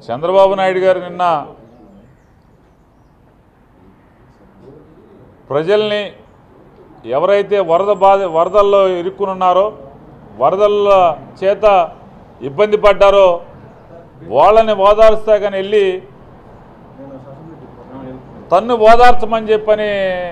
చంద్రబాబు నాయుడు గారు నిన్న ప్రజల్ని ఎవరైతే వరద బాధ వరదల్లో ఇరుక్కునున్నారో వరదల చేత ఇబ్బంది పడ్డారో వాళ్ళని ఓదారుస్తా కానీ వెళ్ళి తన్ను ఓదార్చమని చెప్పని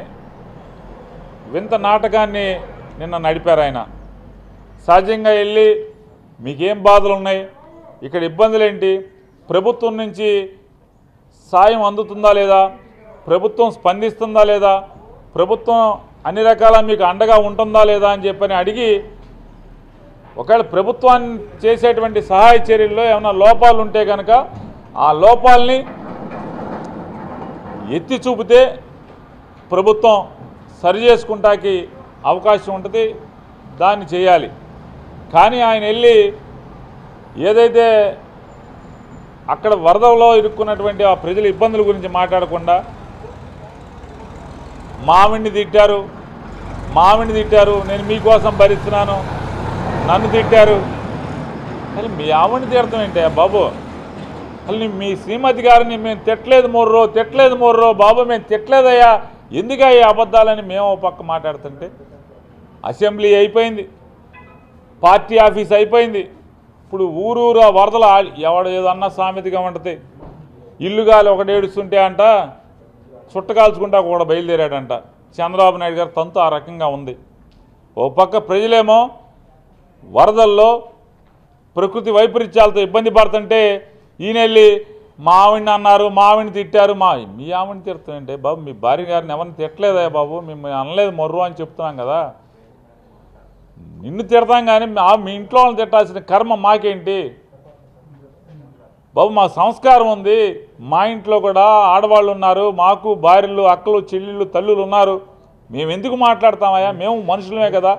వింత నాటకాన్ని నిన్న నడిపారు ఆయన సహజంగా వెళ్ళి మీకేం బాధలు ఉన్నాయి ఇక్కడ ఇబ్బందులు ఏంటి ప్రభుత్వం నుంచి సాయం అందుతుందా లేదా ప్రభుత్వం స్పందిస్తుందా లేదా ప్రభుత్వం అన్ని రకాల మీకు అండగా ఉంటుందా లేదా అని చెప్పని అడిగి ఒకవేళ ప్రభుత్వాన్ని చేసేటువంటి సహాయ చర్యల్లో ఏమైనా లోపాలు ఉంటే కనుక ఆ లోపాలని ఎత్తి చూపితే ప్రభుత్వం సరి చేసుకుంటాకి అవకాశం ఉంటుంది దాన్ని చేయాలి కానీ ఆయన వెళ్ళి ఏదైతే అక్కడ వరదలో ఇరుక్కున్నటువంటి ఆ ప్రజల ఇబ్బందుల గురించి మాట్లాడకుండా మావిడిని తిట్టారు మావిడిని తిట్టారు నేను మీకోసం భరిస్తున్నాను నన్ను తిట్టారు అసలు మీ ఆవిడని తిడతాం ఏంటి బాబు అసలు మీ శ్రీమతి గారిని మేము తిట్టలేదు మొర్రో తిట్టలేదు మొర్రో బాబు మేము తిట్టలేదయ్యా ఎందుకయ్యా అబద్ధాలని మేము ఓ పక్క మాట్లాడుతుంటే అసెంబ్లీ అయిపోయింది పార్టీ ఆఫీస్ అయిపోయింది ఇప్పుడు ఊరూరు ఆ వరదలు ఆ- ఎవడు ఏదో అన్న సామెతగా ఉంటుంది ఇల్లు గాలి ఒకటి ఏడుస్తుంటే అంట చుట్ట కాల్చుకుంటా కూడా బయలుదేరాడంట చంద్రబాబు నాయుడు గారు తంతు ఆ రకంగా ఉంది ఓ పక్క ప్రజలేమో వరదల్లో ప్రకృతి వైపరీత్యాలతో ఇబ్బంది పడుతుంటే ఈయన వెళ్ళి మా ఆవిడని అన్నారు మా ఆవిడని తిట్టారు మా మీ ఆవిడని తిడతామంటే బాబు మీ భార్య గారిని ఎవరిని తిట్టలేదా బాబు మిమ్మల్ని అనలేదు మొర్రు అని చెప్తున్నాం కదా నిన్ను తిడతాం కానీ మా మీ ఇంట్లో వాళ్ళని తిట్టాల్సిన కర్మ మాకేంటి బాబు మా సంస్కారం ఉంది మా ఇంట్లో కూడా ఆడవాళ్ళు ఉన్నారు మాకు భార్యలు అక్కలు చెల్లెళ్ళు తల్లులు ఉన్నారు మేము ఎందుకు మాట్లాడతామయ్యా మేము మనుషులమే కదా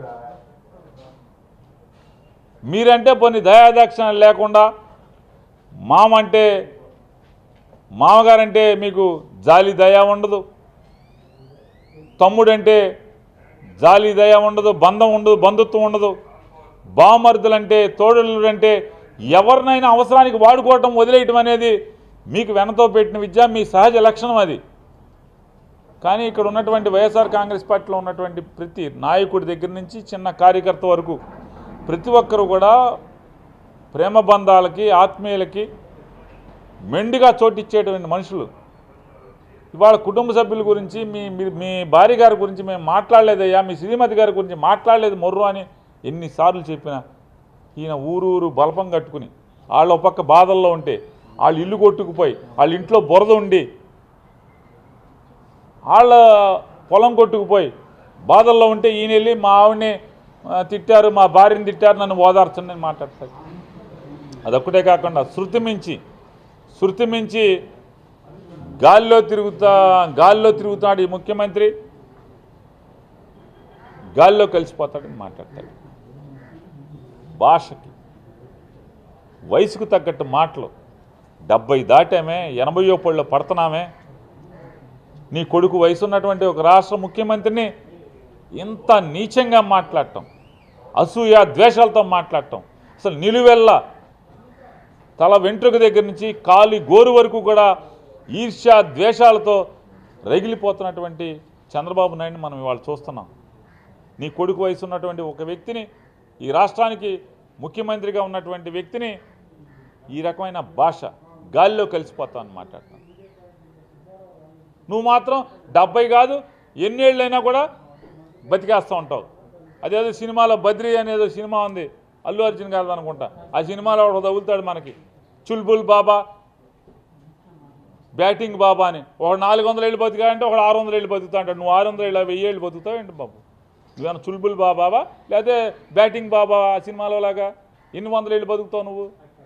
మీరంటే కొన్ని దయాదాక్షిణాలు లేకుండా మామంటే మామగారంటే మీకు జాలి దయ ఉండదు తమ్ముడంటే జాలి దయ ఉండదు బంధం ఉండదు బంధుత్వం ఉండదు బామర్దులంటే తోడలుడంటే ఎవరినైనా అవసరానికి వాడుకోవటం వదిలేయటం అనేది మీకు వెనతో పెట్టిన విద్య మీ సహజ లక్షణం అది కానీ ఇక్కడ ఉన్నటువంటి వైఎస్ఆర్ కాంగ్రెస్ పార్టీలో ఉన్నటువంటి ప్రతి నాయకుడి దగ్గర నుంచి చిన్న కార్యకర్త వరకు ప్రతి ఒక్కరు కూడా ప్రేమ బంధాలకి ఆత్మీయులకి మెండుగా చోటిచ్చేటువంటి మనుషులు ఇవాళ కుటుంబ సభ్యుల గురించి మీ మీ- మీ భార్య గారి గురించి మేము మాట్లాడలేదయ్యా మీ శ్రీమతి గారి గురించి మాట్లాడలేదు మొర్రు అని ఎన్నిసార్లు చెప్పినా ఈయన ఊరూరు బలపం కట్టుకుని వాళ్ళు ఒక పక్క బాధల్లో ఉంటే వాళ్ళు ఇల్లు కొట్టుకుపోయి వాళ్ళ ఇంట్లో బురద ఉండి వాళ్ళ పొలం కొట్టుకుపోయి బాధల్లో ఉంటే ఈయన వెళ్ళి మా ఆవిడని ఆ, తిట్టారు మా భార్యని తిట్టారు నన్ను ఓదార్చండి అని మాట్లాడతారు అదొక్కటే కాకుండా శృతి మించి శృతి మించి గాల్లో తిరుగుతా గాల్లో తిరుగుతాడు ఈ ముఖ్యమంత్రి గాల్లో కలిసిపోతాడని మాట్లాడతాడు భాషకి వయసుకు తగ్గట్టు మాటలు డెబ్బై దాటామే ఎనభయో పళ్ళు పడుతున్నామే నీ కొడుకు వయసు ఉన్నటువంటి ఒక రాష్ట్ర ముఖ్యమంత్రిని ఇంత నీచంగా మాట్లాడటం అసూయ ద్వేషాలతో మాట్లాడటం అసలు నిలువెల్ల తల వెంట్రుక దగ్గర నుంచి కాలి గోరు వరకు కూడా ఈర్ష్య ద్వేషాలతో రగిలిపోతున్నటువంటి చంద్రబాబు నాయుడిని మనం ఇవాళ చూస్తున్నాం నీ కొడుకు వయసు ఉన్నటువంటి ఒక వ్యక్తిని ఈ రాష్ట్రానికి ముఖ్యమంత్రిగా ఉన్నటువంటి వ్యక్తిని ఈ రకమైన భాష గాలిలో కలిసిపోతామని మాట్లాడుతున్నాను నువ్వు మాత్రం డెబ్బై కాదు ఎన్నేళ్ళైనా కూడా బతికేస్తూ ఉంటావు అదేదో సినిమాలో బద్రి అనేదో సినిమా ఉంది అల్లు అర్జున్ గారు అనుకుంటా ఆ సినిమాలో ఒకడు తగులుతాడు మనకి చుల్బుల్ బాబా బ్యాటింగ్ బాబా అని ఒక నాలుగు వందల ఏళ్ళు బతుకా అంటే ఒక ఆరు వందల ఏళ్ళు బతుకుతా అంటాడు నువ్వు ఆరు వందల ఏళ్ళు వెయ్యి ఏళ్ళు బతుకుతావు ఏంటి బాబు నువ్వేమైనా చుల్బుల్ బాబావా లేకపోతే బ్యాటింగ్ బాబా ఆ సినిమాలో లాగా ఎన్ని వందల ఏళ్ళు బతుకుతావు నువ్వు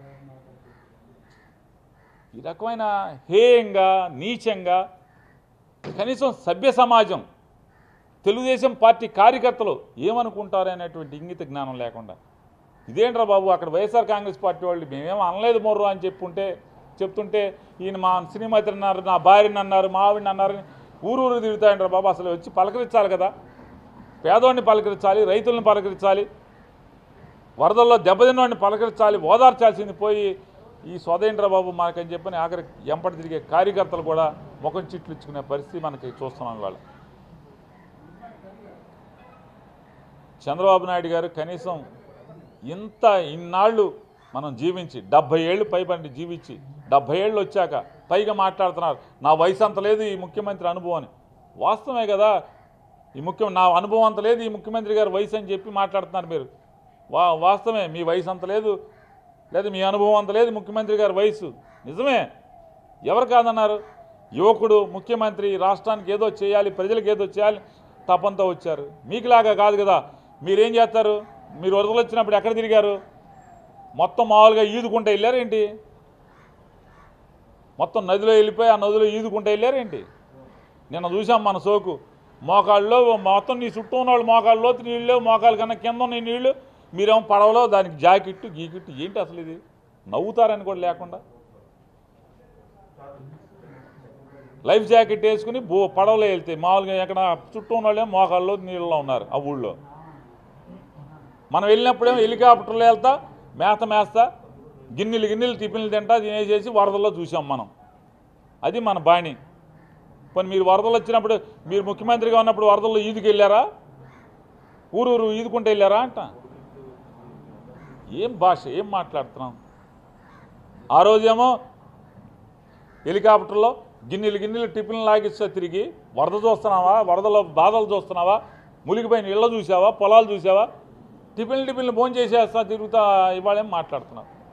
ఈ రకమైన హేయంగా నీచంగా కనీసం సభ్య సమాజం తెలుగుదేశం పార్టీ కార్యకర్తలు ఏమనుకుంటారు అనేటువంటి ఇంగిత జ్ఞానం లేకుండా ఇదేంట్రా బాబు అక్కడ వైఎస్ఆర్ కాంగ్రెస్ పార్టీ వాళ్ళు మేమేం అనలేదు మొర్రు అని చెప్పుంటే చెప్తుంటే ఈయన మా శ్రీమతి అన్నారు నా భార్యని అన్నారు మా ఆవిడని అన్నారు ఊరు ఊరు తిరుగుతాయంటారా బాబు అసలు వచ్చి పలకరించాలి కదా పేదోడిని పలకరించాలి రైతులను పలకరించాలి వరదల్లో దెబ్బతిన్నోడిని పలకరించాలి ఓదార్చాల్సింది పోయి ఈ స్వదేంద్ర బాబు మాకని చెప్పని ఆఖరి ఎంపటి తిరిగే కార్యకర్తలు కూడా ముఖం చిట్లు ఇచ్చుకునే పరిస్థితి మనకి చూస్తున్నాం ఇవాళ చంద్రబాబు నాయుడు గారు కనీసం ఇంత ఇన్నాళ్ళు మనం జీవించి డెబ్భై ఏళ్ళు పైబడి జీవించి డెబ్భై ఏళ్ళు వచ్చాక పైగా మాట్లాడుతున్నారు నా వయసు అంత లేదు ఈ ముఖ్యమంత్రి అనుభవం అని వాస్తవమే కదా ఈ ముఖ్యం నా అనుభవం అంత లేదు ఈ ముఖ్యమంత్రి గారి వయసు అని చెప్పి మాట్లాడుతున్నారు మీరు వా వాస్తవమే మీ వయసు అంత లేదు లేదా మీ అనుభవం అంత లేదు ముఖ్యమంత్రి గారి వయసు నిజమే ఎవరు కాదన్నారు యువకుడు ముఖ్యమంత్రి రాష్ట్రానికి ఏదో చేయాలి ప్రజలకు ఏదో చేయాలి తపంతో వచ్చారు మీకులాగా కాదు కదా మీరేం చేస్తారు మీరు వరదలు వచ్చినప్పుడు ఎక్కడ తిరిగారు మొత్తం మామూలుగా ఈదుకుంటూ వెళ్ళారేంటి మొత్తం నదిలో వెళ్ళిపోయి ఆ నదిలో ఈదుకుంటూ వెళ్ళారేంటి నిన్న చూసాం మన సోకు మోకాళ్ళలో మొత్తం నీ చుట్టూ ఉన్న వాళ్ళు మోకాళ్ళలో నీళ్ళు మోకాళ్ళ కన్నా కింద ఉన్న నీళ్ళు మీరేమో పడవలో దానికి జాకెట్టు గీకెట్టు ఏంటి అసలు ఇది నవ్వుతారని కూడా లేకుండా లైఫ్ జాకెట్ వేసుకుని బో పడవలో వెళ్తే మామూలుగా ఎక్కడ చుట్టూ ఉన్న వాళ్ళేమో మోకాళ్ళలో నీళ్ళలో ఉన్నారు ఆ ఊళ్ళో మనం వెళ్ళినప్పుడేమో హెలికాప్టర్లో వెళ్తా మేత మేస్తా గిన్నెలు గిన్నెలు టిఫిన్లు తింటా తినేసేసి వరదల్లో చూసాం మనం అది మన బాణి పోనీ మీరు వరదలు వచ్చినప్పుడు మీరు ముఖ్యమంత్రిగా ఉన్నప్పుడు వరదల్లో ఈదుకు వెళ్ళారా ఊరూరు ఈదుకుంటూ వెళ్ళారా అంట ఏం భాష ఏం మాట్లాడుతున్నాం ఆ రోజేమో హెలికాప్టర్లో గిన్నెలు గిన్నెలు టిఫిన్లు లాగిస్తా తిరిగి వరద చూస్తున్నావా వరదలో బాధలు చూస్తున్నావా మునిగిపోయిన ఇళ్ళ చూసావా పొలాలు చూసావా టిఫిన్లు టిఫిన్లు భోజనం చేసేస్తా తిరుగుతా ఇవాళేం మాట్లాడుతున్నావు